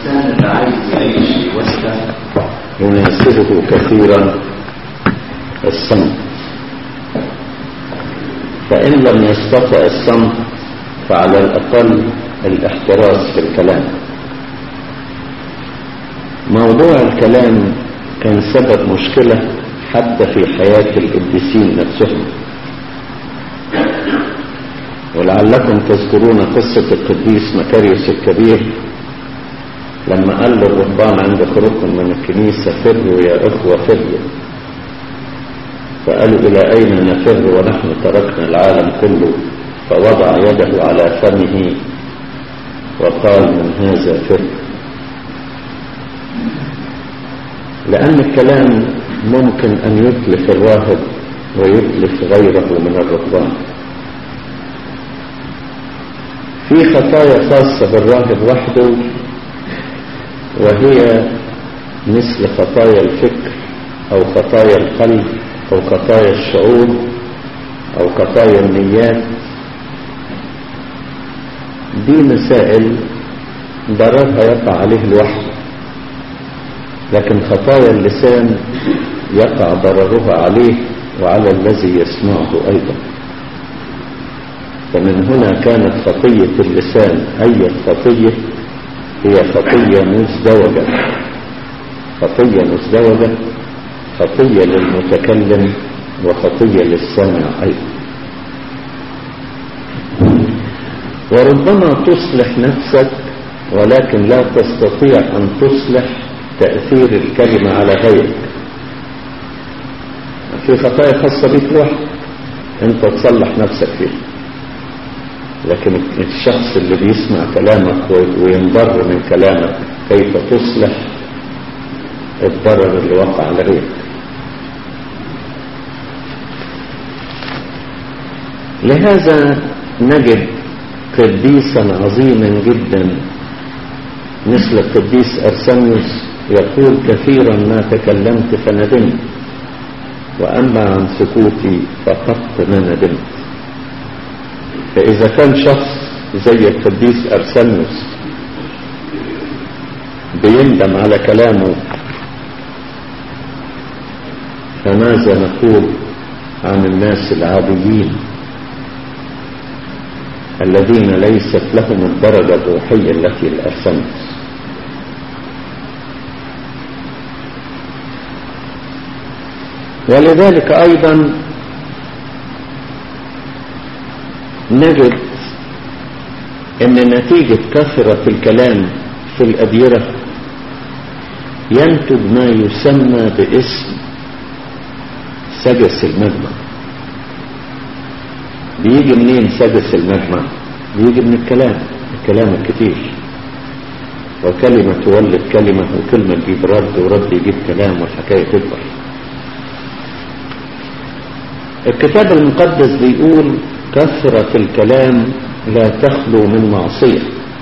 الإنسان اللي عايز يعيش في وسطه يناسبه كثيرا الصمت فإن لم يستطع الصمت فعلى الأقل الاحتراس في الكلام موضوع الكلام كان سبب مشكلة حتى في حياة القديسين نفسهم ولعلكم تذكرون قصة القديس مكاريوس الكبير لما قال للرهبان عند خروجهم من الكنيسة فروا يا إخوة فروا فقالوا إلى أين نفر ونحن تركنا العالم كله فوضع يده على فمه وقال من هذا فر لأن الكلام ممكن أن يتلف الراهب ويتلف غيره من الرهبان في خطايا خاصة بالراهب وحده وهي مثل خطايا الفكر أو خطايا القلب أو خطايا الشعور أو خطايا النيات دي مسائل ضررها يقع عليه لوحده لكن خطايا اللسان يقع ضررها عليه وعلى الذي يسمعه أيضا فمن هنا كانت خطية اللسان أي خطية هي خطية مزدوجة خطية مزدوجة خطية للمتكلم وخطية للسامع أيضا وربما تصلح نفسك ولكن لا تستطيع أن تصلح تأثير الكلمة على غيرك في خطايا خاصة بك لوحدك انت تصلح نفسك فيها لكن الشخص اللي بيسمع كلامك وينضر من كلامك كيف تصلح الضرر اللي وقع على غيرك لهذا نجد قديسا عظيما جدا مثل القديس أرسنيوس يقول كثيرا ما تكلمت فندمت وأما عن سكوتي فقط ما ندمت فإذا كان شخص زي القديس أرسنيوس بيندم على كلامه فماذا نقول عن الناس العاديين الذين ليست لهم الدرجة الروحية التي لأرسنيوس ولذلك أيضا نجد أن نتيجة كثرة الكلام في الأديرة ينتج ما يسمى باسم سجس المجمع بيجي منين سجس المجمع بيجي من الكلام الكلام الكتير وكلمة تولد كلمة وكلمة تجيب رد ورد يجيب كلام والحكاية تكبر الكتاب المقدس بيقول كثرة الكلام لا تخلو من معصية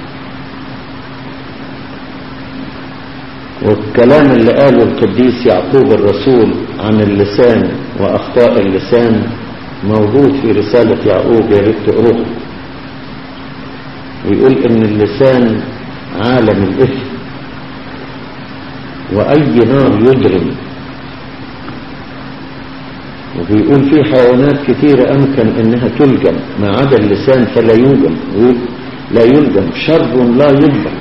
والكلام اللي قاله القديس يعقوب الرسول عن اللسان وأخطاء اللسان موجود في رسالة يعقوب يا ريت تقروها ويقول إن اللسان عالم الإثم وأي نار يجرم وبيقول في حيوانات كثيرة أمكن أنها تلجم ما عدا اللسان فلا يوجم لا يلجم شر لا يضبط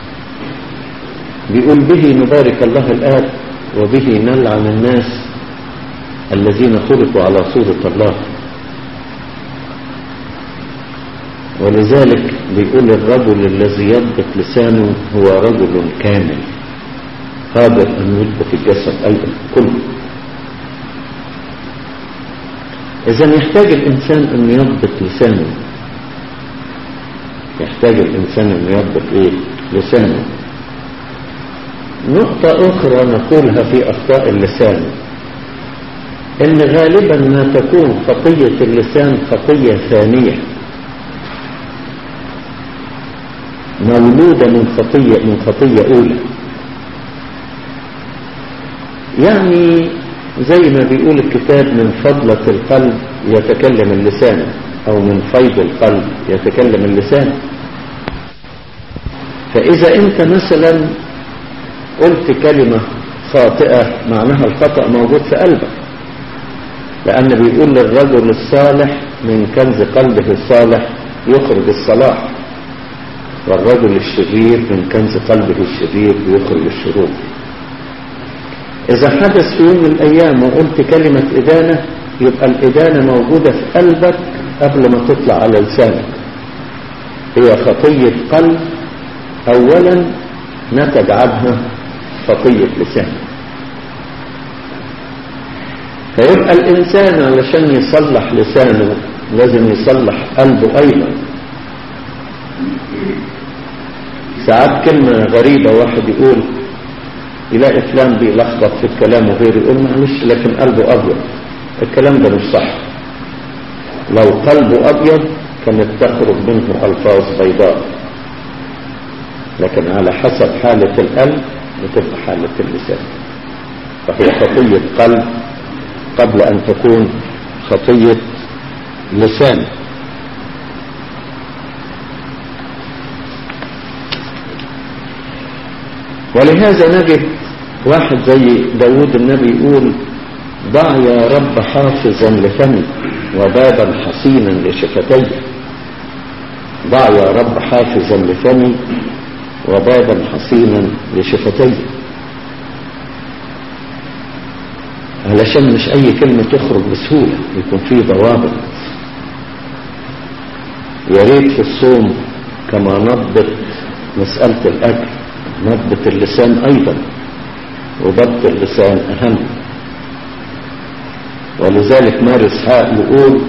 بيقول به نبارك الله الآب وبه نلعن الناس الذين خلقوا على صورة الله ولذلك بيقول الرجل الذي يضبط لسانه هو رجل كامل قادر أن يضبط الجسد أيضا كله إذا يحتاج الإنسان أن يضبط لسانه يحتاج الإنسان أن يضبط إيه؟ لسانه نقطة أخرى نقولها في أخطاء اللسان إن غالبا ما تكون خطية اللسان خطية ثانية مولودة من خطية من خطية أولى يعني زي ما بيقول الكتاب من فضلة القلب يتكلم اللسان أو من فيض القلب يتكلم اللسان فإذا أنت مثلا قلت كلمة خاطئة معناها الخطأ موجود في قلبك لأن بيقول للرجل الصالح من كنز قلبه الصالح يخرج الصلاح والرجل الشرير من كنز قلبه الشرير يخرج الشرور إذا حدث في يوم من الأيام وقلت كلمة إدانة يبقى الإدانة موجودة في قلبك قبل ما تطلع على لسانك هي خطية قلب أولا نتج عنها خطية لسان فيبقى الإنسان علشان يصلح لسانه لازم يصلح قلبه أيضا ساعات كلمة غريبة واحد يقول يلاقي فلان بيلخبط في الكلام وغيره يقول معلش لكن قلبه أبيض الكلام ده مش صح لو قلبه أبيض كانت تخرج منه ألفاظ بيضاء لكن على حسب حالة القلب بتبقى حالة اللسان فهي خطية قلب قبل أن تكون خطية لسان ولهذا نجد واحد زي داود النبي يقول ضع يا رب حافظا لفمي وبابا حصينا لشفتي ضع يا رب حافظا لفمي وبابا حصينا لشفتي علشان مش اي كلمة تخرج بسهولة يكون فيه ضوابط يا ريت في الصوم كما نضبط مسألة الأكل نضبط اللسان أيضا وضبط اللسان أهم ولذلك مارس حق يقول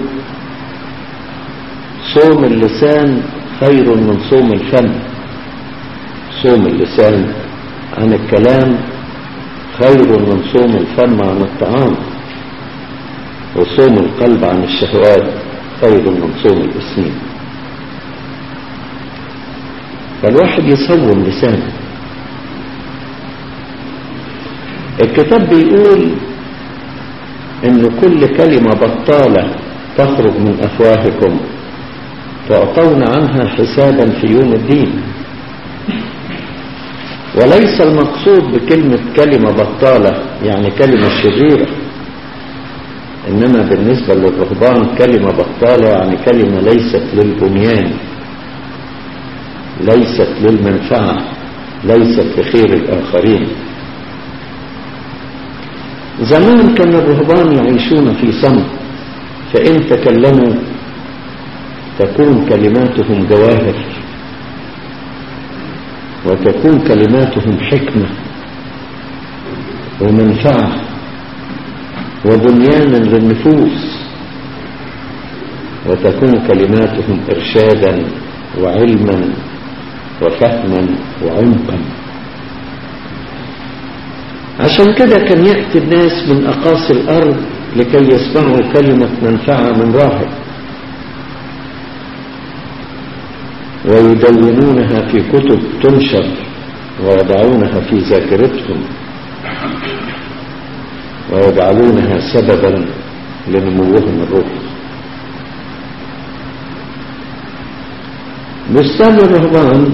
صوم اللسان خير من صوم الفم صوم اللسان عن الكلام خير من صوم الفم عن الطعام وصوم القلب عن الشهوات خير من صوم الاسنين فالواحد يصوم لسانه الكتاب بيقول ان كل كلمة بطالة تخرج من افواهكم تعطون عنها حسابا في يوم الدين وليس المقصود بكلمة كلمة بطالة يعني كلمة شريرة إنما بالنسبة للرهبان كلمة بطالة يعني كلمة ليست للبنيان ليست للمنفعة ليست لخير الآخرين زمان كان الرهبان يعيشون في صمت فإن تكلموا تكون كلماتهم جواهر وتكون كلماتهم حكمة ومنفعة وبنيانا للنفوس وتكون كلماتهم إرشادا وعلما وفهما وعمقا عشان كده كان يأتي الناس من أقاصي الأرض لكي يسمعوا كلمة منفعة من راهب ويدونونها في كتب تنشر ويضعونها في ذاكرتهم ويجعلونها سببا لنموهم الروحي بستان الرهبان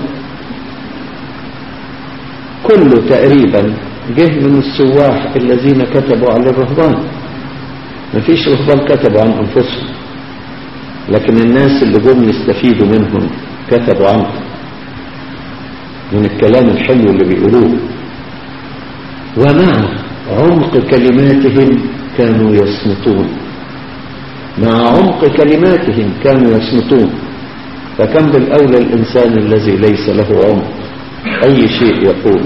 كله تقريبا جه من السواح الذين كتبوا على الرهبان مفيش رهبان كتبوا عن انفسهم لكن الناس اللي جم يستفيدوا منهم كتبوا عنه من الكلام الحلو اللي بيقولوه ومع عمق كلماتهم كانوا يصمتون مع عمق كلماتهم كانوا يصمتون فكم بالأولى الإنسان الذي ليس له عمق أي شيء يقول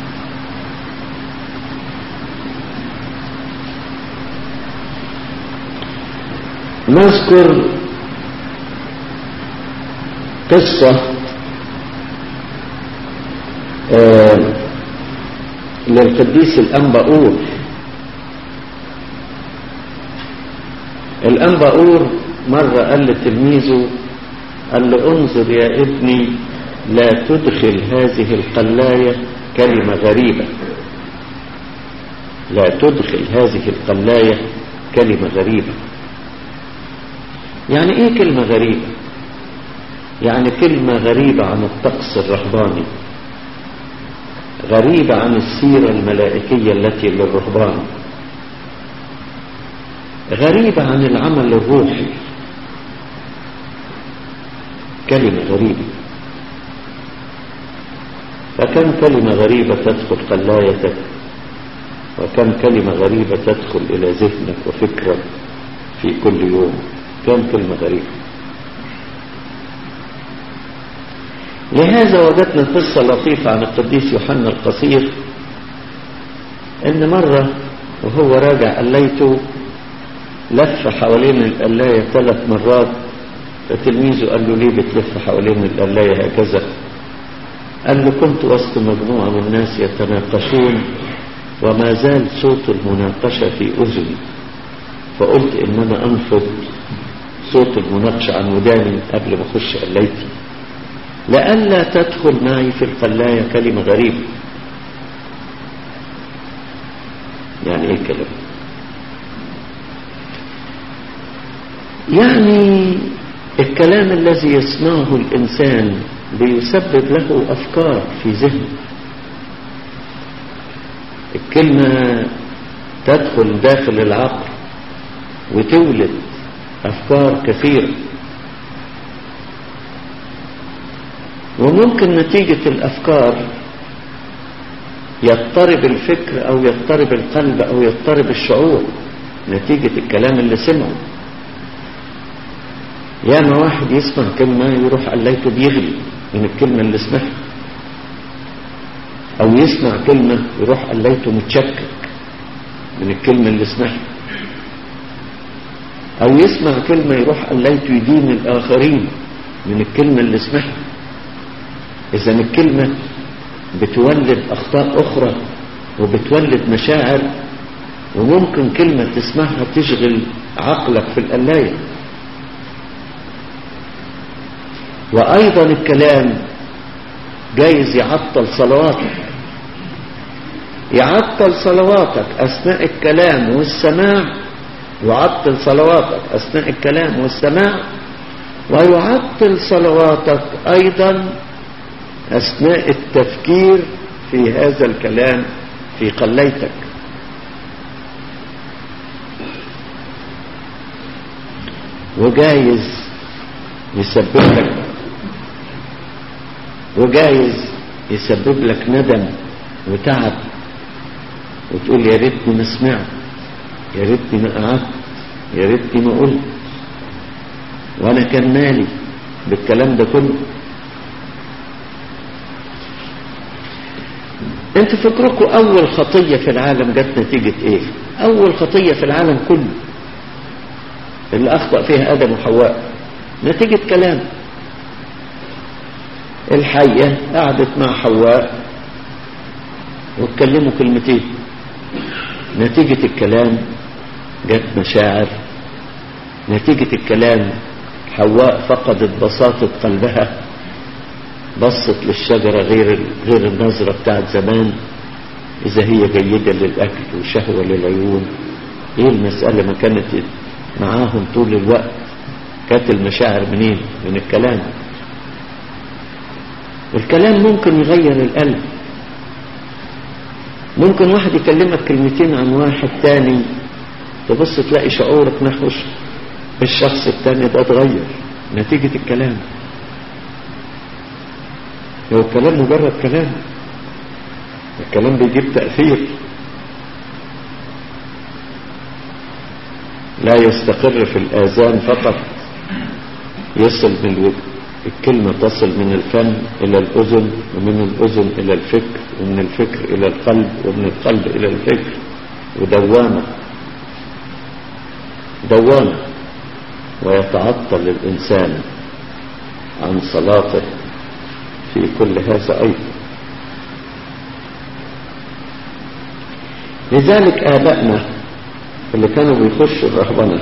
نذكر قصة آه للقديس الأنباؤور الأنباؤور مرة قال لتلميذه قال له انظر يا ابني لا تدخل هذه القلاية كلمة غريبة لا تدخل هذه القلاية كلمة غريبة يعني ايه كلمة غريبة يعني كلمة غريبة عن الطقس الرهباني غريبة عن السيرة الملائكية التي للرهبان غريبة عن العمل الروحي كلمة غريبة فكم كلمة غريبة تدخل قلايتك وكم كلمة غريبة تدخل إلى ذهنك وفكرك في كل يوم كم كلمة غريبة لهذا وجدنا قصة لطيفة عن القديس يوحنا القصير ان مرة وهو راجع قليته لف حوالين القلاية ثلاث مرات فتلميذه قال له ليه بتلف حوالين القلاية هكذا قال له كنت وسط مجموعة من الناس يتناقشون وما زال صوت المناقشة في أذني فقلت إن أنا أنفض صوت المناقشة عن وداني قبل ما أخش قلايتي لئلا تدخل معي في القلاية كلمة غريبة يعني ايه الكلام يعني الكلام الذي يسمعه الإنسان بيسبب له أفكار في ذهنه الكلمة تدخل داخل العقل وتولد أفكار كثيرة وممكن نتيجة الأفكار يضطرب الفكر أو يضطرب القلب أو يضطرب الشعور نتيجة الكلام اللي سمعه ياما واحد يسمع كلمة يروح قليته بيغلي من الكلمة اللي سمعها أو يسمع كلمة يروح قليته متشكك من الكلمة اللي سمعها أو يسمع كلمة يروح قليته يدين الآخرين من الكلمة اللي سمعها إذا الكلمة بتولد أخطاء أخرى وبتولد مشاعر وممكن كلمة تسمعها تشغل عقلك في القلاية وأيضا الكلام جايز يعطل صلواتك يعطل صلواتك أثناء الكلام والسماع يعطل صلواتك أثناء الكلام والسماع ويعطل صلواتك أيضا أثناء التفكير في هذا الكلام في قليتك وجايز يسبب لك وجايز يسبب لك ندم وتعب وتقول يا ريتني ما سمعت يا ريتني ما قعدت يا ريتني ما قلت وانا كان مالي بالكلام ده كله انتوا فكركم اول خطية في العالم جت نتيجة ايه اول خطية في العالم كله اللي اخطأ فيها ادم وحواء نتيجة كلام الحية قعدت مع حواء واتكلموا كلمتين نتيجة الكلام جت مشاعر نتيجة الكلام حواء فقدت بساطة قلبها بصت للشجرة غير غير النظرة بتاعت زمان إذا هي جيدة للأكل وشهوة للعيون إيه المسألة ما كانت معاهم طول الوقت كانت المشاعر منين من الكلام الكلام ممكن يغير القلب ممكن واحد يكلمك كلمتين عن واحد تاني تبص تلاقي شعورك نحو الشخص التاني ده اتغير نتيجة الكلام لو الكلام مجرد كلام الكلام بيجيب تأثير لا يستقر في الآذان فقط يصل من الوجه الكلمة تصل من الفم إلى الأذن ومن الأذن إلى الفكر ومن الفكر إلى القلب ومن القلب إلى الفكر ودوامة دوامة ويتعطل الإنسان عن صلاته في كل هذا أيضا لذلك آبائنا اللي كانوا بيخشوا الرهبنة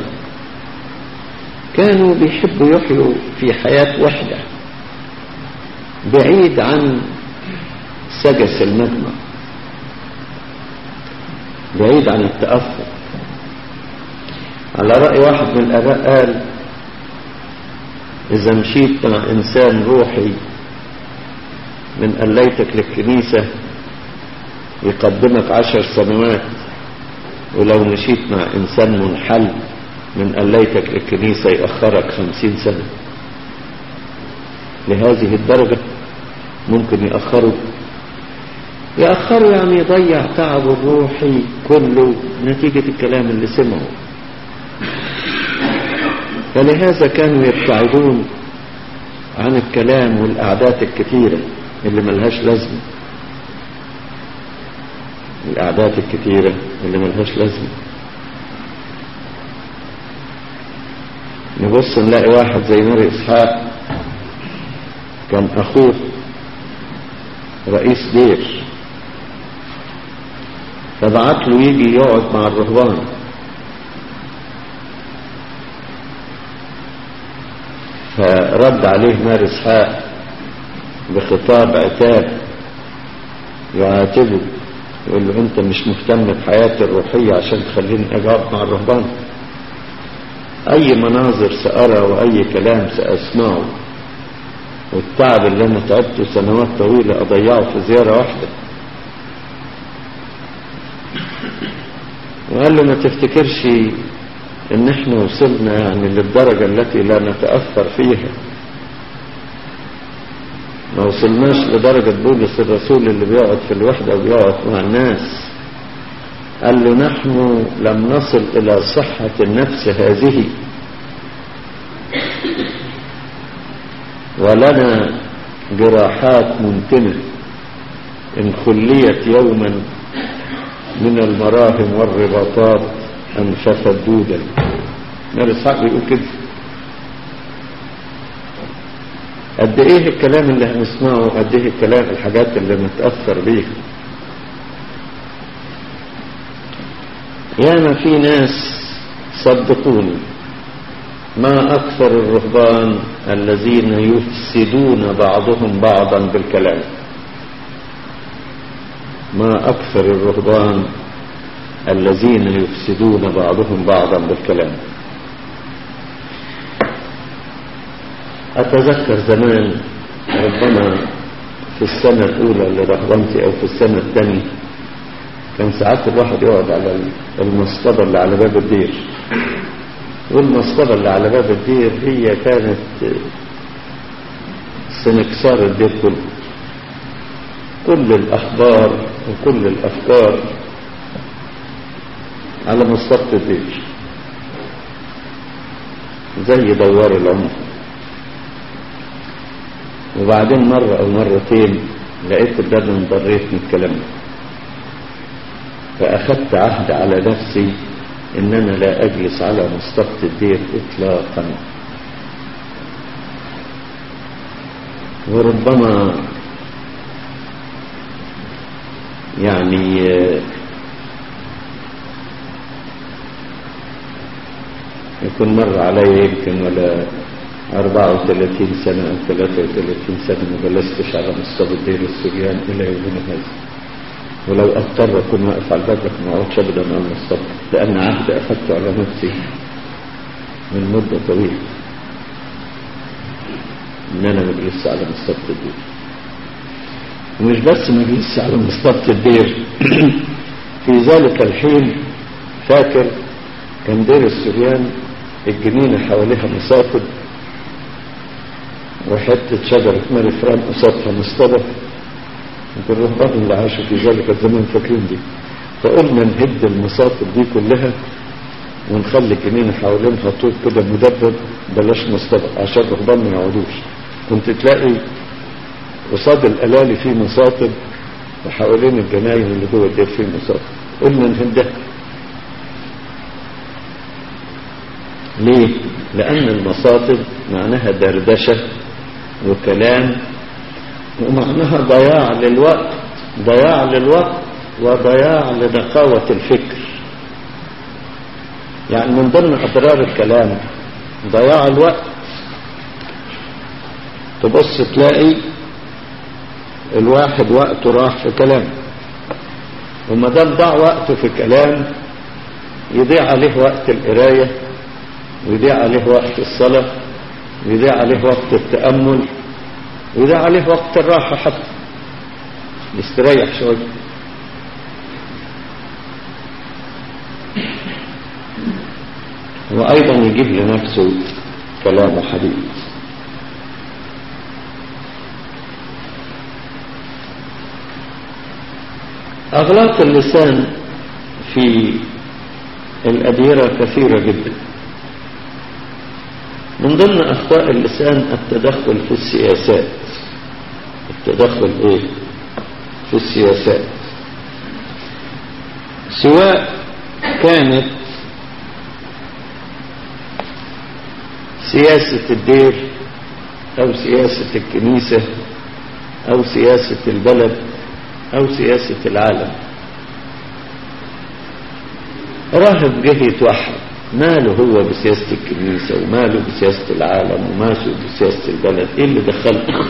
كانوا بيحبوا يحيوا في حياة وحدة بعيد عن سجس المجمع بعيد عن التأثر على رأي واحد من الآباء قال إذا مشيت مع إنسان روحي من قليتك للكنيسة يقدمك عشر سنوات ولو مشيت مع إنسان منحل من قليتك للكنيسة يأخرك خمسين سنة لهذه الدرجة ممكن يأخروا يأخروا يعني يضيع تعبه الروحي كله نتيجة الكلام اللي سمعه فلهذا كانوا يبتعدون عن الكلام والأعداد الكثيرة اللي ملهاش لازمة الأعداد الكثيرة اللي ملهاش لازمة نبص نلاقي واحد زي ماري إسحاق كان أخوه رئيس دير فبعت له يجي يقعد مع الرهبان فرد عليه مار اسحاق بخطاب عتاب يعاتبه يقول له انت مش مهتم بحياتي الروحية عشان تخليني اجاوب مع الرهبان اي مناظر سأرى واي كلام سأسمعه والتعب اللي انا تعبته سنوات طويلة اضيعه في زيارة واحدة وقال له ما تفتكرش ان احنا وصلنا يعني للدرجة التي لا نتأثر فيها ما وصلناش لدرجة بولس الرسول اللي بيقعد في الوحدة وبيقعد مع الناس قال له نحن لم نصل الى صحة النفس هذه ولنا جراحات ممتنة ان خليت يوما من المراهم والرباطات انفثت دودا ماري اسحاق بيقول كده قد ايه الكلام اللي هنسمعه قد ايه الكلام الحاجات اللي نتأثر بيها ياما في ناس صدقوني ما أكثر الرهبان الذين يفسدون بعضهم بعضا بالكلام ما أكثر الرهبان الذين يفسدون بعضهم بعضا بالكلام أتذكر زمان ربما في السنة الأولى لرهبنتي أو في السنة الثانية كان ساعات الواحد يقعد على المصطبة اللي على باب الدير والمصطبة اللي على باب الدير هي كانت سنكسار الدير كله كل الأخبار وكل الأفكار على مصطبة الدير زي دوار العمر وبعدين مرة أو مرتين لقيت الباب انضريت من الكلام فأخذت عهد على نفسي إن أنا لا أجلس على مصطبة الدير إطلاقا وربما يعني يكون مر علي يمكن ولا 34 سنة أو 33 سنة ما جلستش على مصطبة الدير السوريان إلى يومنا هذا ولو اضطر اكون واقف على الباب لكن ما اقعدش ابدا على المصطبة لان عهد اخذته على نفسي من مدة طويلة ان انا ما اجلسش على مصطبة الدير ومش بس ما اجلسش على مصطبة الدير في ذلك الحين فاكر كان دير السوريان الجنينة حواليها مصاطب وحتة شجرة ماري فران قصادها مصطبة الرهبان اللي عاشوا في ذلك الزمان فاكرين دي فقلنا نهد المصاطب دي كلها ونخلي جنينة حوالينها طوب كده مدبب بلاش مصطبة عشان الرهبان ما يقعدوش كنت تلاقي قصاد الألالي في مصاطب وحوالين الجناين اللي جوه الدير في مصاطب قلنا نهدها ليه؟ لأن المصاطب معناها دردشة وكلام ومعناها ضياع للوقت ضياع للوقت وضياع لنقاوة الفكر يعني من ضمن أضرار الكلام ضياع الوقت تبص تلاقي الواحد وقته راح في كلام وما دام ضاع وقته في كلام يضيع عليه وقت القراية ويضيع عليه وقت الصلاة ويضيع عليه وقت التأمل وده عليه وقت الراحة حتى يستريح شوية وأيضا يجيب لنفسه كلام حديث أغلاط اللسان في الأديرة كثيرة جدا من ضمن أخطاء اللسان التدخل في السياسات التدخل إيه؟ في السياسات سواء كانت سياسة الدير أو سياسة الكنيسة أو سياسة البلد أو سياسة العالم راهب جه يتوحد ماله هو بسياسة الكنيسة وماله بسياسة العالم وماله بسياسة البلد ايه اللي دخله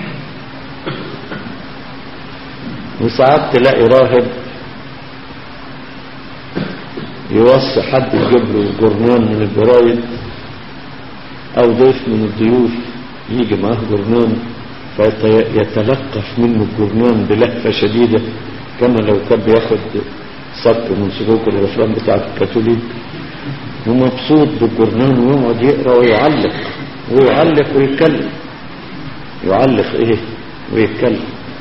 وساعات تلاقي راهب يوصي حد يجيب له جرنان من الجرايد او ضيف من الضيوف يجي معاه جرنان فيتلقف منه الجرنان بلهفة شديدة كما لو كان بياخد صك من سلوك الافلام بتاعت الكاثوليك ومبسوط بالجرنان ويقعد يقرا ويعلق ويعلق ويتكلم يعلق ايه ويتكلم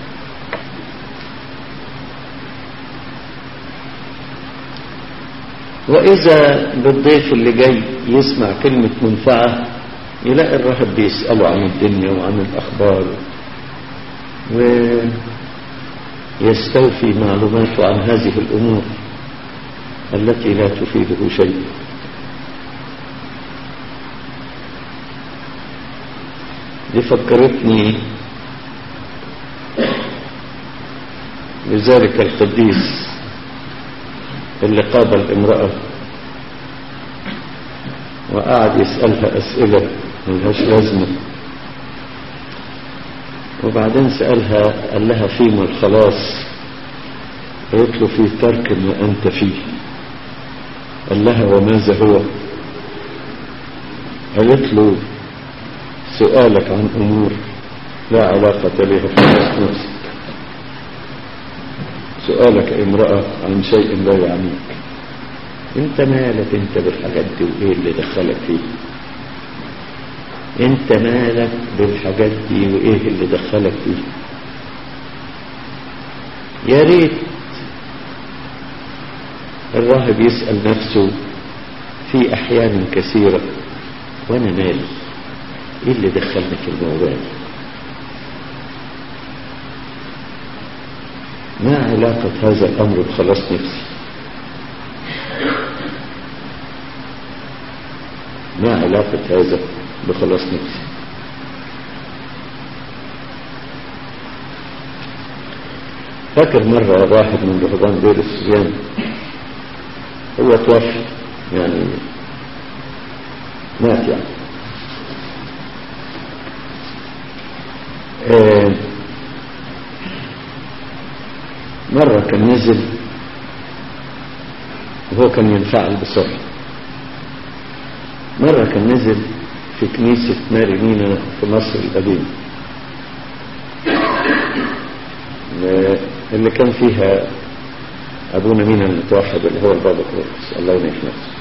وإذا بالضيف اللي جاي يسمع كلمة منفعة يلاقي الراهب بيسأله عن الدنيا وعن الأخبار ويستوفي معلوماته عن هذه الأمور التي لا تفيده شيء دي فكرتني بذلك القديس اللي قابل امرأة وقعد يسألها أسئلة ملهاش لازمة وبعدين سألها قال لها فيما الخلاص قالت له في ترك ما أنت فيه قال لها وماذا هو قالت له سؤالك عن أمور لا علاقة لها في نفسك سؤالك امرأة عن شيء لا يعنيك انت مالك انت بالحاجات دي وايه اللي دخلك فيه انت مالك بالحاجات دي وايه اللي دخلك فيه يا ريت الراهب يسأل نفسه في احيان كثيرة وانا مالي ايه اللي دخلني في الموضوع ده ما علاقة هذا الأمر بخلاص نفسي ما علاقة هذا بخلاص نفسي فاكر مرة واحد من رهبان دير السجان هو توفى يعني مات يعني آه مرة كان نزل وهو كان ينفعل بسرعة مرة كان نزل في كنيسة ماري مينا في مصر القديمة اللي كان فيها أبونا مينا المتوحد اللي هو البابا كروس الله ينيح نفسه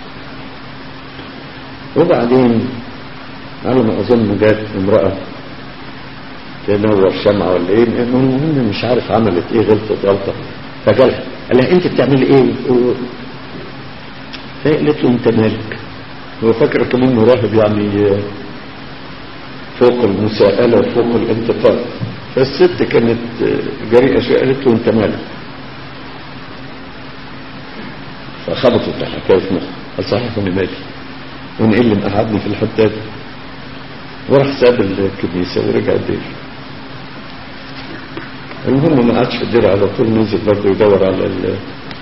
وبعدين على ما أظن جات امرأة تنور شمعة ولا ايه المهم مش عارف عملت ايه غلطت غلطة فجالها قال لها انت بتعملي ايه فقالت له انت مالك هو فاكر كمان انه راهب يعني فوق المساءلة وفوق الانتقاد فالست كانت جريئة شوية قالت له انت مالك فخبطت الحكاية في مخه قال صحيح انا مالي وانا ايه اللي مقعدني في الحتة دي وراح ساب الكنيسة ورجع الدير المهم ما قعدش في الدير على طول نزل برضه يدور على ال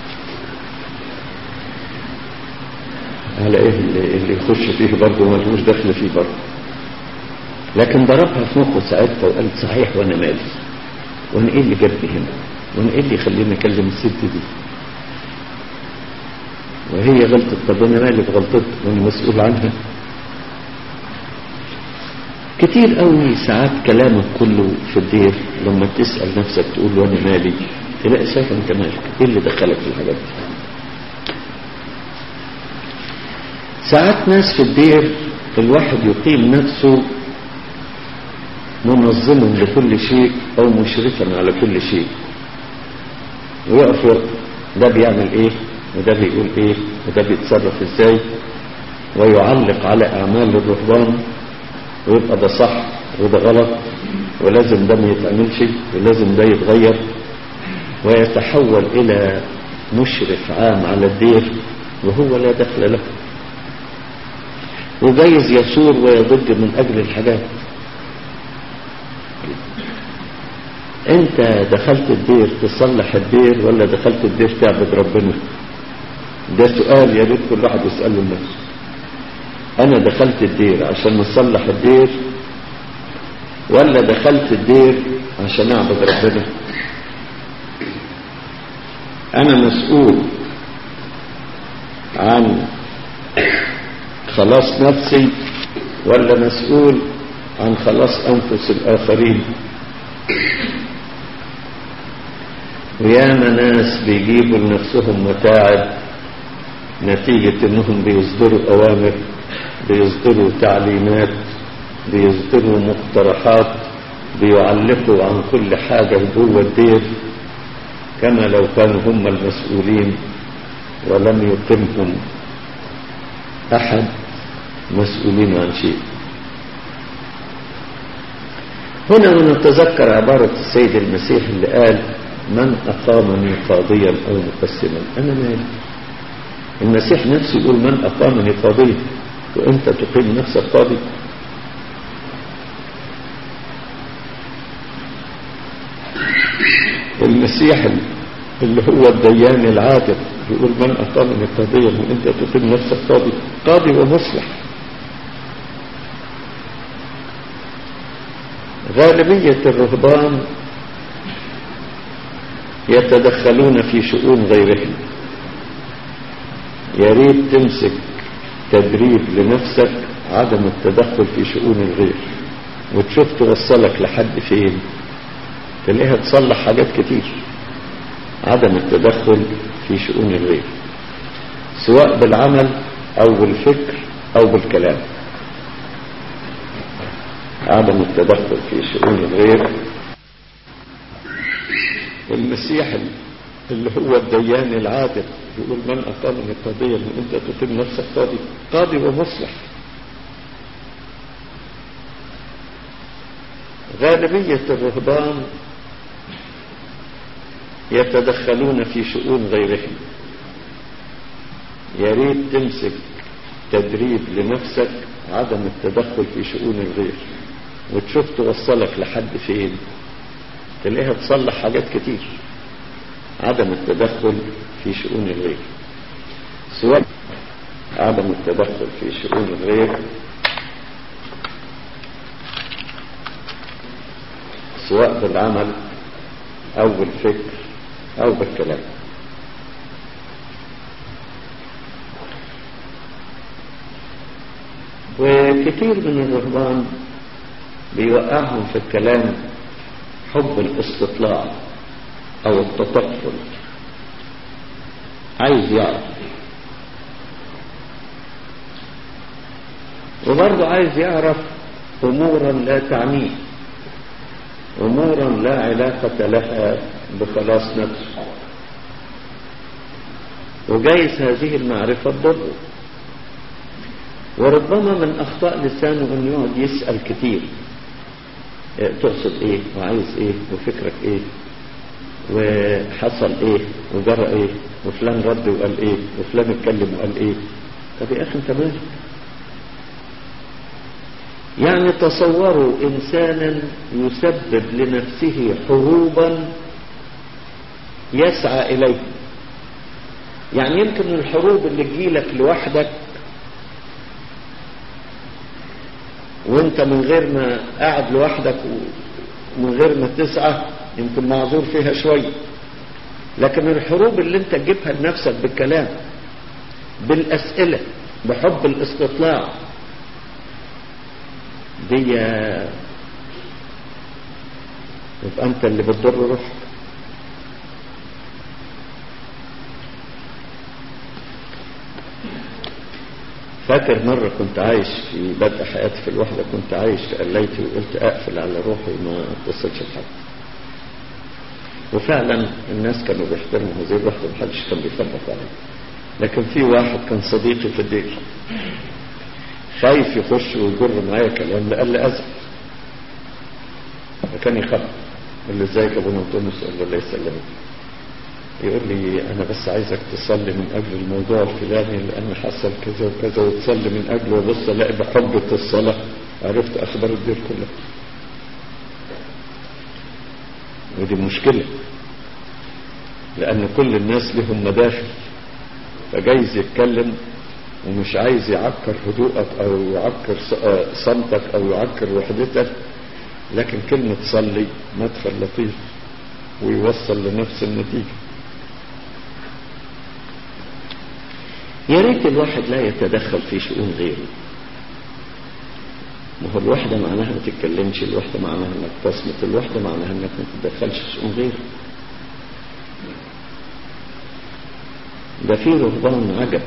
على ايه اللي, اللي يخش فيه برضه ملوش دخل فيه برضه لكن ضربها في مخه ساعتها وقالت صحيح وانا مالي وانا ايه اللي جابني هنا وانا ايه اللي يخليني اكلم الست دي وهي غلطت طب انا مالي بغلطتها وانا مسؤول عنها كتير قوي ساعات كلامك كله في الدير لما تسأل نفسك تقول وانا مالي تلاقي شايف انت مالك ايه اللي دخلك في الحاجات دي ساعات ناس في الدير الواحد يقيم نفسه منظما لكل شيء او مشرفا على كل شيء ويقف يقف ده بيعمل ايه وده بيقول ايه وده بيتصرف ازاي ويعلق على اعمال الرهبان ويبقى ده صح وده غلط ولازم ده ما يتعملش ولازم ده يتغير ويتحول الى مشرف عام على الدير وهو لا دخل له وجايز يثور ويضج من اجل الحاجات انت دخلت الدير تصلح الدير ولا دخلت الدير تعبد ربنا ده سؤال يا ريت كل واحد يسأله لنفسه انا دخلت الدير عشان اصلح الدير ولا دخلت الدير عشان اعبد ربنا انا مسؤول عن خلاص نفسي ولا مسؤول عن خلاص انفس الاخرين وياما ناس بيجيبوا لنفسهم متاعب نتيجة انهم بيصدروا اوامر بيصدروا تعليمات بيصدروا مقترحات بيعلقوا عن كل حاجة جوه الدير كما لو كانوا هم المسؤولين ولم يقمهم احد مسؤولين عن شيء هنا نتذكر عبارة السيد المسيح اللي قال من أقامني قاضيا أو مقسما أنا مالي المسيح نفسه يقول من أقامني قاضيا وأنت تقيم نفسك قاضي المسيح اللي هو الديان العادل يقول من أقامني قاضيا وأنت تقيم نفسك قاضي قاضي ومصلح غالبية الرهبان يتدخلون في شؤون غيرهم يا ريت تمسك تدريب لنفسك عدم التدخل في شؤون الغير وتشوف توصلك لحد فين تلاقيها تصلح حاجات كتير عدم التدخل في شؤون الغير سواء بالعمل او بالفكر او بالكلام عدم التدخل في شؤون الغير المسيح اللي هو الديان العادل يقول من أقامني قاضيا وأنت تقيم نفسك قاضي قاضي ومصلح غالبية الرهبان يتدخلون في شؤون غيرهم يا ريت تمسك تدريب لنفسك عدم التدخل في شؤون الغير وتشوف توصلك لحد فين تلاقيها تصلح حاجات كتير عدم التدخل في شؤون الغير سواء عدم التدخل في شؤون الغير سواء بالعمل او بالفكر او بالكلام وكثير من الرهبان بيوقعهم في الكلام حب الاستطلاع او التطفل عايز يعرف وبرضه عايز يعرف امورا لا تعنيه امورا لا علاقة لها بخلاص نفسه وجايز هذه المعرفة تضره وربما من اخطاء لسانه انه يقعد يسأل كتير تقصد ايه وعايز ايه وفكرك ايه وحصل ايه وجرى ايه وفلان رد وقال ايه وفلان اتكلم وقال ايه طب يا اخي انت مالك يعني تصوروا انسانا يسبب لنفسه حروبا يسعى اليه يعني يمكن الحروب اللي تجيلك لوحدك وانت من غير ما قاعد لوحدك ومن غير ما تسعى يمكن معذور فيها شوية لكن الحروب اللي انت تجيبها لنفسك بالكلام بالأسئلة بحب الاستطلاع دي يبقى انت اللي بتضر روحك فاكر مرة كنت عايش في بدء حياتي في الوحدة كنت عايش في قليتي وقلت أقفل على روحي ما اتصلش بحد وفعلا الناس كانوا بيحترموا هذه الوحدة محدش كان بيخبط عليها لكن في واحد كان صديقي في الدير خايف يخش ويجر معايا كلام لقال لي أزل فكان يخبط يقول لي ازيك يا ابونا انطونيوس اقول له الله يسلمك يقول لي انا بس عايزك تصلي من اجل الموضوع الفلاني لان حصل كذا وكذا وتصلي من اجله وبص الاقي بحجة الصلاة عرفت اخبار الدير كلها ودي مشكلة لان كل الناس لهم مداخل فجايز يتكلم ومش عايز يعكر هدوءك او يعكر صمتك او يعكر وحدتك لكن كلمة صلي مدخل لطيف ويوصل لنفس النتيجة يا ريت الواحد لا يتدخل في شؤون غيره ما هو الوحدة معناها ما تتكلمش الوحدة معناها انك تصمت الوحدة معناها انك ما تتدخلش في شؤون غيره ده في رهبان عجب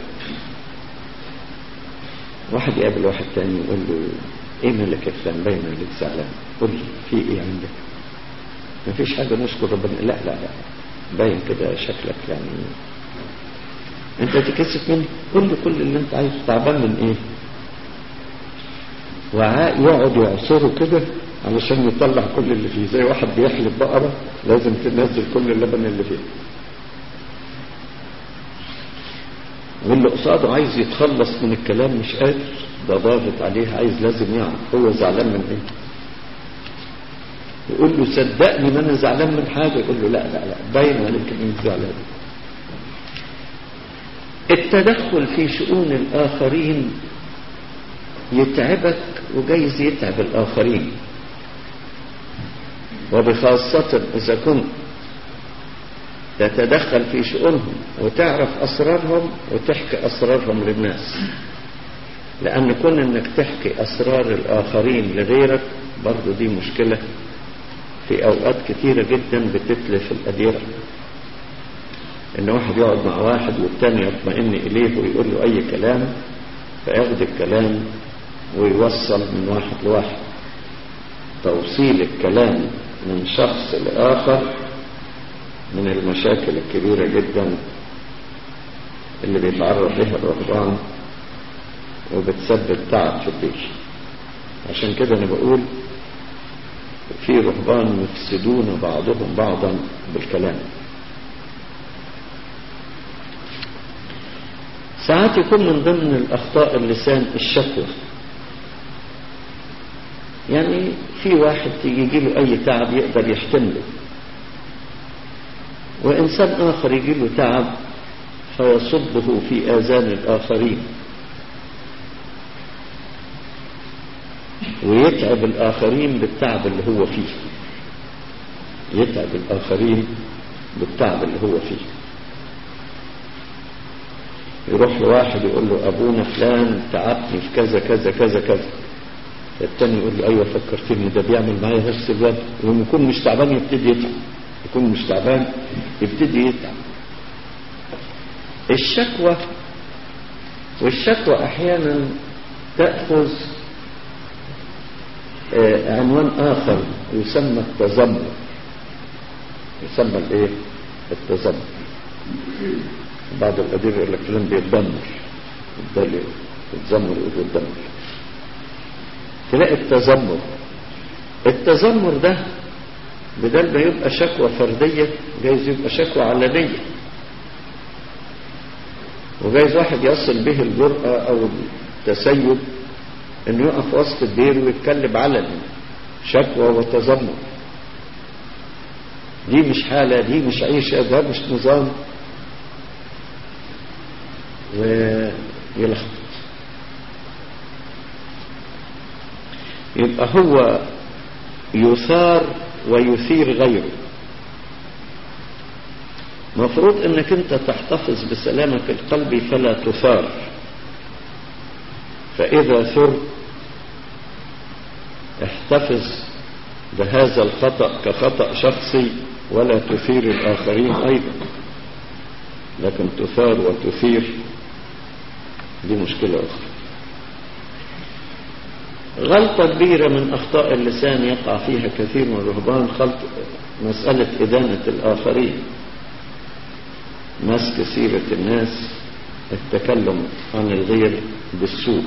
واحد يقابل واحد تاني يقول له ايه مالك يا فلان باين عليك زعلان قول لي في ايه عندك ما فيش حاجة نشكر ربنا لا لا لا باين كده شكلك يعني انت تكسف مني قول لي كل اللي انت عايزه تعبان من ايه وعاء يقعد يعصره كده علشان يطلع كل اللي فيه زي واحد بيحلب بقرة لازم تنزل كل اللبن اللي فيه واللي قصاده عايز يتخلص من الكلام مش قادر ده ضاغط عليه عايز لازم يعرف هو زعلان من ايه يقول له صدقني ما انا زعلان من حاجه يقول له لا لا لا باين عليك انك زعلان التدخل في شؤون الاخرين يتعبك وجايز يتعب الاخرين وبخاصة اذا كنت تتدخل في شؤونهم وتعرف اسرارهم وتحكي اسرارهم للناس لأن كون انك تحكي أسرار الآخرين لغيرك برضو دي مشكلة في أوقات كتيرة جدا بتتلف الأديرة إن واحد يقعد مع واحد والتاني يطمئن إليه ويقول له أي كلام فياخد الكلام ويوصل من واحد لواحد توصيل الكلام من شخص لآخر من المشاكل الكبيرة جدا اللي بيتعرض لها الرهبان وبتسبب تعب في الدير عشان كده انا بقول في رهبان يفسدون بعضهم بعضا بالكلام ساعات يكون من ضمن الاخطاء اللسان الشكوى يعني في واحد يجي له اي تعب يقدر يحتمله وانسان اخر يجي له تعب فيصبه في اذان الاخرين ويتعب الآخرين بالتعب اللي هو فيه يتعب الآخرين بالتعب اللي هو فيه يروح لواحد يقول له أبونا فلان تعبني في كذا كذا كذا كذا التاني يقول له أيوة فكرتني ده بيعمل معايا نفس الوقت ويوم يكون مش تعبان يبتدي يتعب يكون مش تعبان يبتدي يتعب الشكوى والشكوى أحيانا تأخذ عنوان آخر يسمى التذمر يسمى الايه التذمر بعض القدير يقول لك فلان بيتدمر يتذمر يقول يتدمر تلاقي التذمر التذمر ده بدل ما يبقى شكوى فردية جايز يبقى شكوى علنية وجايز واحد يصل به الجرأة او التسيب انه يقف وسط الدير ويتكلم علني شكوى وتذمر دي مش حالة دي مش عيشة ده مش نظام ويلخبط يبقى هو يثار ويثير غيره مفروض انك انت تحتفظ بسلامك القلبي فلا تثار فاذا ثرت احتفظ بهذا الخطأ كخطأ شخصي ولا تثير الآخرين أيضا لكن تثار وتثير دي مشكلة أخرى غلطة كبيرة من أخطاء اللسان يقع فيها كثير من الرهبان خلط مسألة إدانة الآخرين مسك سيرة الناس التكلم عن الغير بالسوء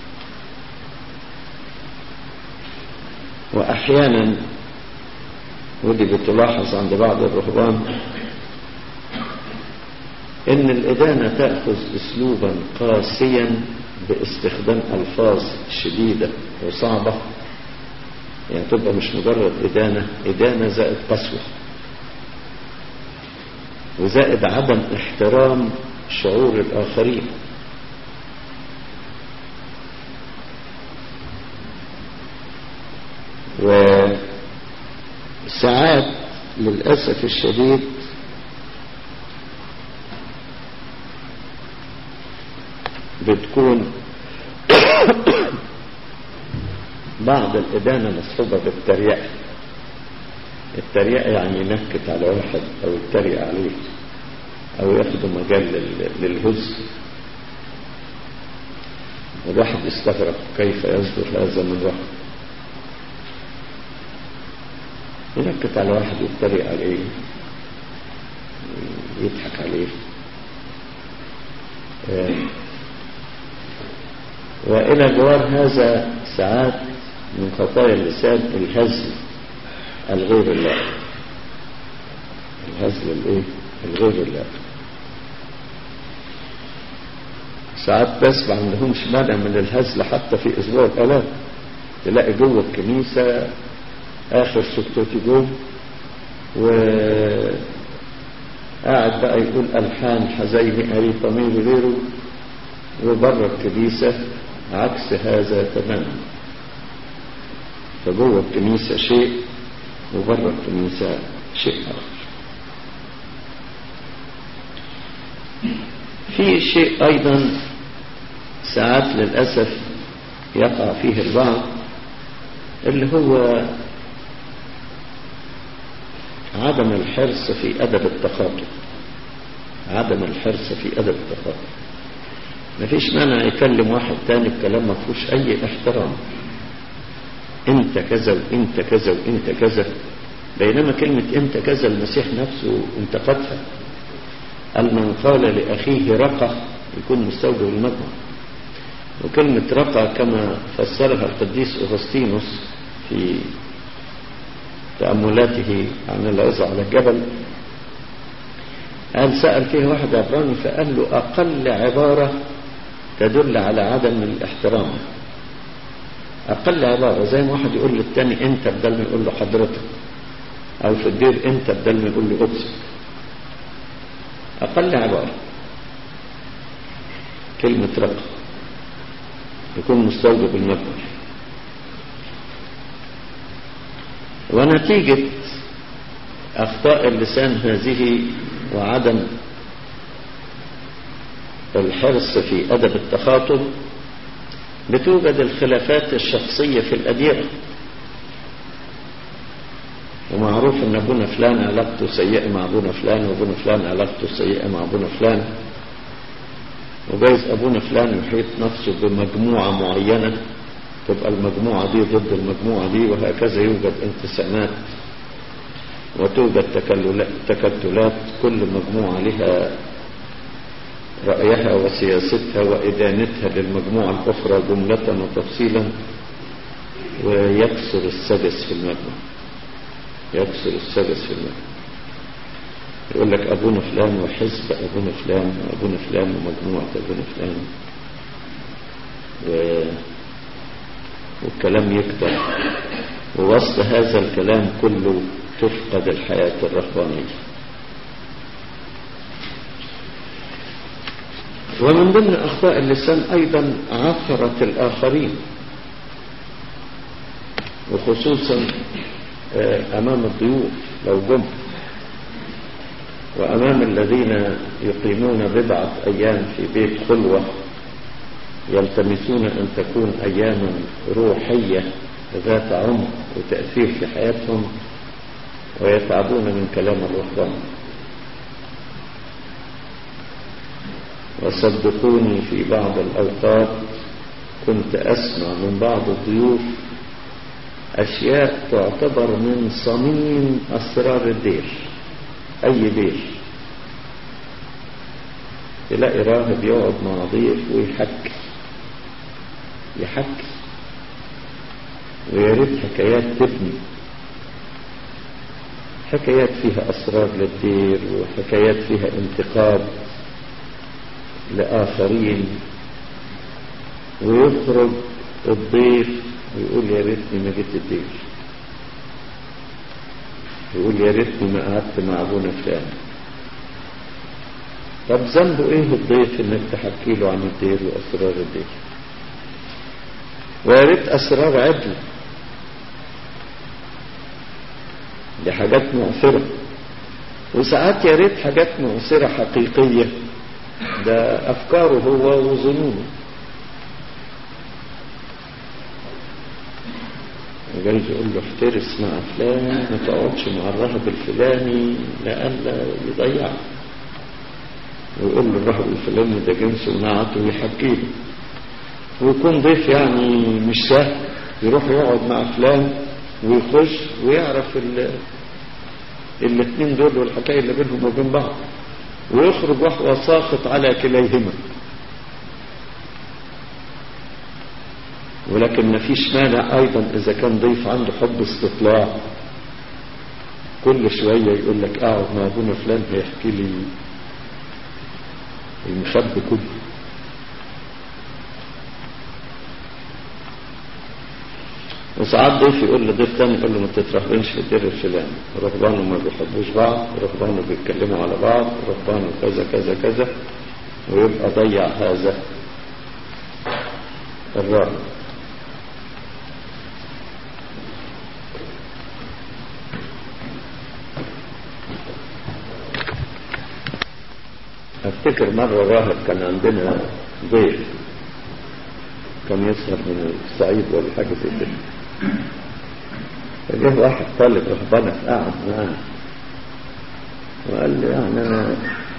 وأحيانا ودي بتلاحظ عند بعض الرهبان إن الإدانة تأخذ أسلوبا قاسيا باستخدام ألفاظ شديدة وصعبة يعني تبقى مش مجرد إدانة إدانة زائد قسوة وزائد عدم احترام شعور الآخرين وساعات للأسف الشديد بتكون بعض الإدانة مصحوبة بالتريقة التريقة يعني ينكت على واحد أو يتريق عليه أو ياخد مجال للهز الواحد يستغرب كيف يصدر هذا من واحد ينكت على واحد يتريق عليه يضحك عليه وإلى جوار هذا ساعات من خطايا اللسان الهزل الغير اللائق الهزل الايه الغير اللائق ساعات ناس ما عندهمش مانع من الهزل حتى في اسبوع الالام تلاقي جوه الكنيسه اخر سكتوتي جوه و قاعد بقى يقول الحان حزيني اري طمير غيره وبره الكنيسه عكس هذا تماما فجوه الكنيسة شيء وبره الكنيسة شيء آخر في شيء أيضا ساعات للأسف يقع فيه البعض اللي هو عدم الحرص في أدب التخاطب عدم الحرص في أدب التخاطب مفيش مانع يكلم واحد تاني الكلام ما فيهوش أي احترام انت كذا وانت كذا وانت كذا بينما كلمة انت كذا المسيح نفسه انتقدها قال من قال لأخيه رقى يكون مستوجب المجمع وكلمة رقى كما فسرها القديس أغسطينوس في تأملاته عن العظة على الجبل قال سأل فيه واحد عبراني فقال له أقل عبارة تدل على عدم الاحترام أقل عبارة زي ما واحد يقول للتاني أنت بدل ما يقول له حضرتك أو في الدير أنت بدل ما يقول له أبسك أقل عبارة كلمة رقم يكون مستوجب المبنى ونتيجة أخطاء اللسان هذه وعدم الحرص في أدب التخاطب بتوجد الخلافات الشخصية في الأديرة ومعروف ان ابونا فلان علاقته سيئة مع ابونا فلان وابونا فلان علاقته سيئة مع ابونا فلان وجايز ابونا فلان يحيط نفسه بمجموعة معينة تبقى المجموعة دي ضد المجموعة دي وهكذا يوجد انقسامات وتوجد تكتلات كل مجموعة لها رأيها وسياستها وإدانتها للمجموعة الأخرى جملة وتفصيلا ويكسر السدس في المجمع يكسر السدس في المجمع يقول لك أبونا فلان وحزب أبونا فلان وأبونا فلان ومجموعة أبونا فلان و... والكلام يكتر ووسط هذا الكلام كله تفقد الحياة الرهبانية ومن ضمن أخطاء اللسان أيضا عثرة الآخرين وخصوصا أمام الضيوف لو جم وأمام الذين يقيمون بضعة أيام في بيت خلوة يلتمسون أن تكون أياما روحية ذات عمق وتأثير في حياتهم ويتعبون من كلام الرهبان وصدقوني في بعض الأوقات كنت أسمع من بعض الضيوف أشياء تعتبر من صميم أسرار الدير أي دير تلاقي راهب يقعد مع ضيف ويحكي يحكي ويا ريت حكايات تبني حكايات فيها أسرار للدير وحكايات فيها انتقاد لآخرين ويخرج الضيف ويقول يا ريتني ما جيت الدير يقول يا ريتني ما قعدت مع ابونا فلان طب ذنبه ايه الضيف انك تحكي له عن الدير واسرار الدير ويا ريت اسرار عدل دي حاجات مؤثرة وساعات يا ريت حاجات مؤثرة حقيقية ده أفكاره هو وظنونه جايز يقول له احترس مع فلان ما تقعدش مع الراهب الفلاني لألا يضيعك ويقول له الراهب الفلاني ده جنس ونعت ويحكي له ويكون ضيف يعني مش سهل يروح يقعد مع فلان ويخش ويعرف الاثنين دول والحكاية اللي بينهم وبين بعض ويخرج وهو ساخط على كليهما ولكن ما فيش مانع ايضا اذا كان ضيف عنده حب استطلاع كل شوية يقول لك اقعد مع ابونا فلان هيحكي لي المخبي كله وساعات ضيف يقول لضيف تاني يقول له ما تترهبنش في الدير الفلاني رهبانه ما بيحبوش بعض رهبانه بيتكلموا على بعض رهبانه كذا كذا كذا ويبقى ضيع هذا الراهب افتكر مرة راهب كان عندنا ضيف كان يسهر من الصعيد ولا حاجة زي كده فجه واحد طالب رهبنة قعد معاه وقال لي يعني انا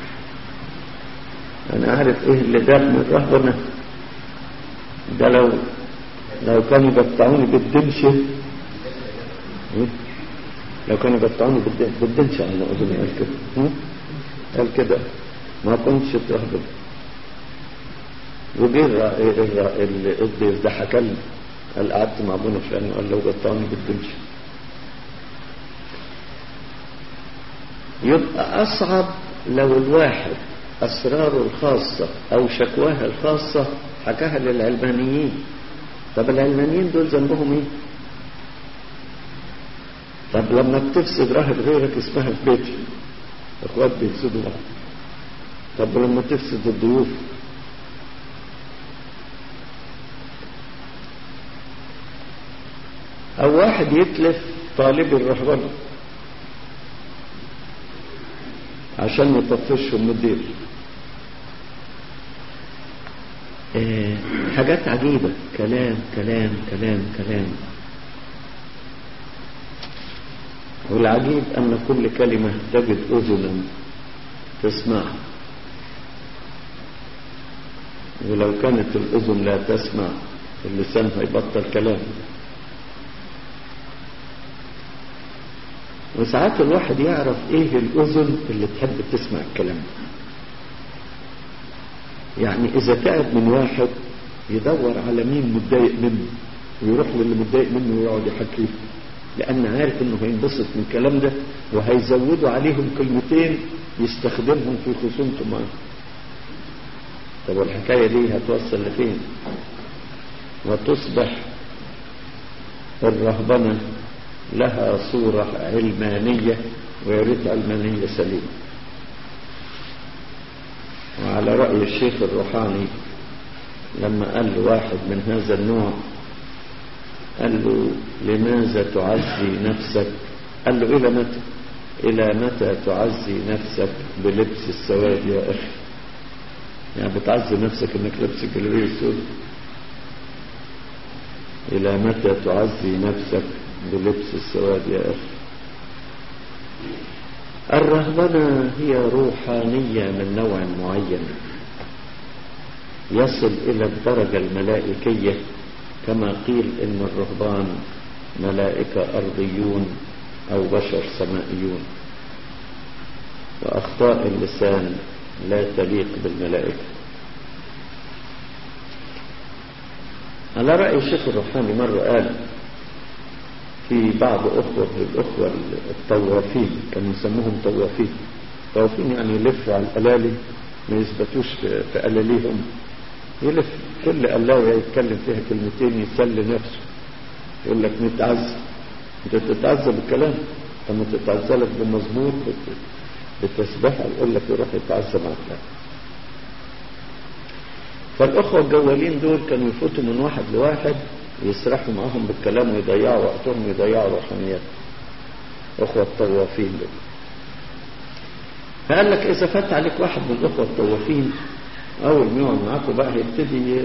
انا عارف ايه اللي جاب من الرهبنة ده لو لو كانوا يقطعوني بالدمشة لو كانوا يقطعوني بالدمشة انا اظن قال كده قال كده ما كنتش ترهبن وجه الضيف ده حكى لي قال قعدت مع ابونا فلان وقال لو قطعني بالدمش يبقى اصعب لو الواحد اسراره الخاصة او شكواها الخاصة حكاها للعلمانيين طب العلمانيين دول ذنبهم ايه طب لما بتفسد راهب غيرك اسمها في بيتي اخوات بيفسدوا بعض طب لما تفسد الضيوف او واحد يتلف طالب الرهبنة عشان يطفشهم مدير اه حاجات عجيبة كلام كلام كلام كلام والعجيب أن كل كلمة تجد أذنا تسمعها ولو كانت الأذن لا تسمع اللسان هيبطل كلام وساعات الواحد يعرف ايه الأذن اللي تحب تسمع الكلام يعني إذا تعب من واحد يدور على مين متضايق منه ويروح للي متضايق منه ويقعد يحكيه لأن عارف إنه هينبسط من الكلام ده وهيزودوا عليهم كلمتين يستخدمهم في خصومته معاه طب والحكاية دي هتوصل لفين وتصبح الرهبنة لها صورة علمانية ويريد علمانية سليمة وعلى رأي الشيخ الروحاني لما قال له واحد من هذا النوع قال له لماذا تعزي نفسك قال له إلى متى إلى متى تعزي نفسك بلبس السواد يا أخي يعني بتعزي نفسك انك لابس الجلابيه السود الى متى تعزي نفسك بلبس السواد يا اخي الرهبنه هي روحانيه من نوع معين يصل إلى الدرجة الملائكية كما قيل إن الرهبان ملائكة أرضيون أو بشر سمائيون وأخطاء اللسان لا تليق بالملائكة على رأي الشيخ الروحاني مرة قال في بعض أخوة الأخوة الطوافين كانوا يسموهم طوافين طوافين يعني يلفوا على الألالي ما يثبتوش في ألاليهم يلف كل قلاية يتكلم فيها كلمتين يسلي نفسه يقول لك نتعذب انت تتعذب بالكلام لما تتعذب لك بمزمور بتسبحها يقول لك يروح يتعذب مع فلان فالأخوة الجوالين دول كانوا يفوتوا من واحد لواحد يسرحوا معاهم بالكلام ويضيعوا وقتهم ويضيعوا روحانياتهم أخوة الطوافين دول فقال لك إذا فات عليك واحد من الأخوة الطوافين أول ما يقعد معاكم بقى هيبتدي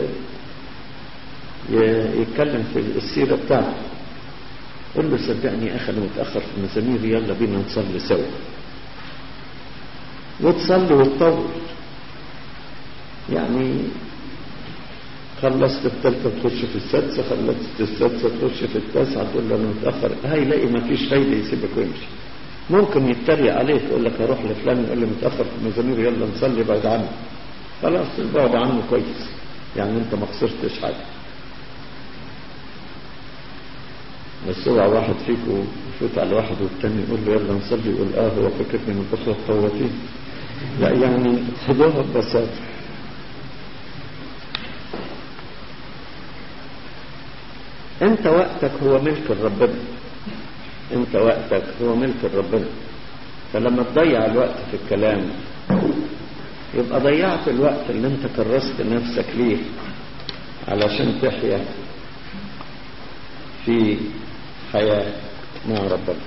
يتكلم في السيرة بتاعته قل له صدقني يا أخي أنا متأخر في المزامير يلا بينا نصلي سوا وتصلي وتطول يعني خلصت الثالثة تخش في السادسة خلصت السادسة تخش في التاسعة تقول له أنا متأخر هيلاقي ما فيش فايدة يسيبك ويمشي ممكن يتريق عليك يقول لك هروح لفلان يقول لي متأخر في المزامير يلا نصلي بعد عنه خلاص بعد عنه كويس يعني انت ما خسرتش حاجة بس اوعى واحد فيكم يفوت على واحد والتاني يقول له يلا نصلي يقول اه هو فكرني من الاخوة الطواتين لا يعني خدوها ببساطة انت وقتك هو ملك ربنا انت وقتك هو ملك ربنا فلما تضيع الوقت في الكلام يبقى ضيعت الوقت اللي انت كرست نفسك ليه علشان تحيا في حياة مع ربنا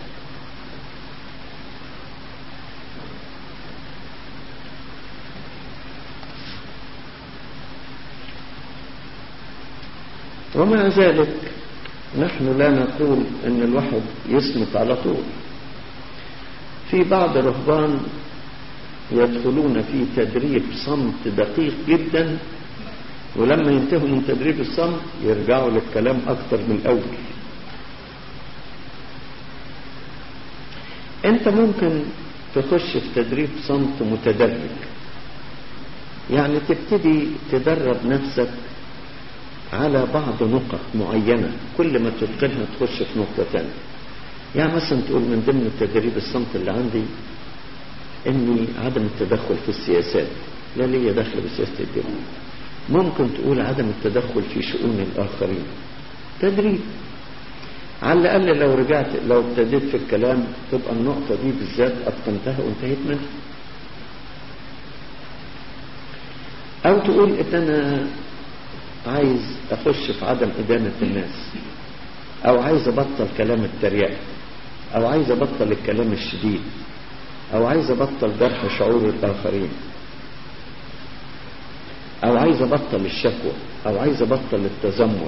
ومع ذلك نحن لا نقول ان الواحد يصمت على طول في بعض الرهبان يدخلون في تدريب صمت دقيق جدا ولما ينتهوا من تدريب الصمت يرجعوا للكلام اكتر من الاول انت ممكن تخش في تدريب صمت متدرج يعني تبتدي تدرب نفسك على بعض نقط معينة كل ما تتقنها تخش في نقطة تانية يعني مثلا تقول من ضمن التدريب الصمت اللي عندي اني عدم التدخل في السياسات لا ليا دخل بسياسة الدولة ممكن تقول عدم التدخل في شؤون الآخرين تدريب على الأقل لو رجعت لو ابتديت في الكلام تبقى النقطة دي بالذات أتقنتها وانتهيت منها أو تقول إن أنا عايز أخش في عدم إدانة الناس أو عايز أبطل كلام التريقة أو عايز أبطل الكلام الشديد أو عايز أبطل جرح شعور الآخرين أو عايز أبطل الشكوى أو عايز أبطل التذمر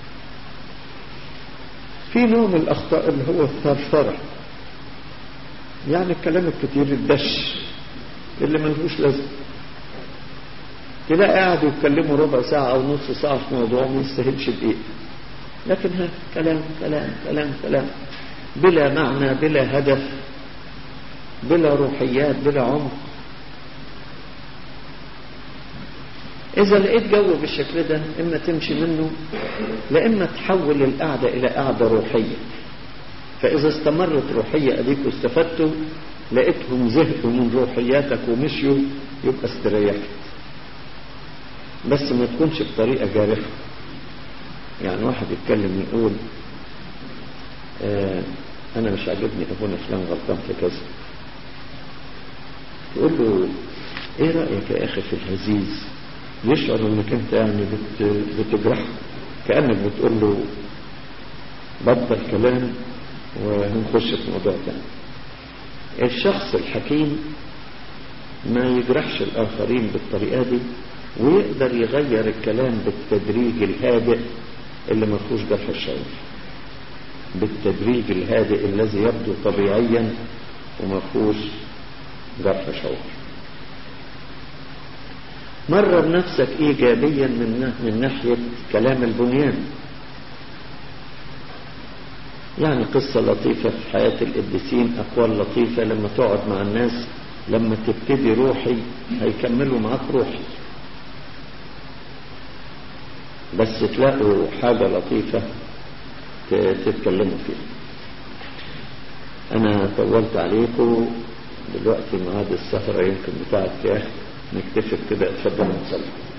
في نوع من الأخطاء اللي هو الثرثرة يعني الكلام الكتير الدش اللي ملهوش لازمه تلاقي قاعد يتكلموا ربع ساعة أو نص ساعة في موضوع ما يستاهلش دقيقة لكن ها كلام كلام كلام كلام بلا معنى بلا هدف بلا روحيات بلا عمق إذا لقيت جو بالشكل ده إما تمشي منه لا إما تحول القعدة إلى قعدة روحية فإذا استمرت روحية أديك واستفدتوا لقيتهم زهقوا من روحياتك ومشيوا يبقى استريحت بس ما تكونش بطريقة جارحة يعني واحد يتكلم يقول آه أنا مش عاجبني أبونا فلان غلطان في كذا تقول له إيه رأيك يا أخي في الهزيز يشعر إنك أنت يعني بت بتجرحه كأنك بتقول له بطل كلام وهنخش في موضوع تاني الشخص الحكيم ما يجرحش الآخرين بالطريقة دي ويقدر يغير الكلام بالتدريج الهادئ اللي ما فيهوش جرح الشعور بالتدريج الهادئ الذي يبدو طبيعيا وما فيهوش جرح شعور مرر نفسك إيجابيا من, من ناحية كلام البنيان يعني قصة لطيفة في حياة القديسين أقوال لطيفة لما تقعد مع الناس لما تبتدي روحي هيكملوا معاك روحي بس تلاقوا حاجة لطيفة تتكلموا فيها أنا طولت عليكم دلوقتي ميعاد السهرة يمكن بتاعت نكتشف كده اتفضلوا نصلي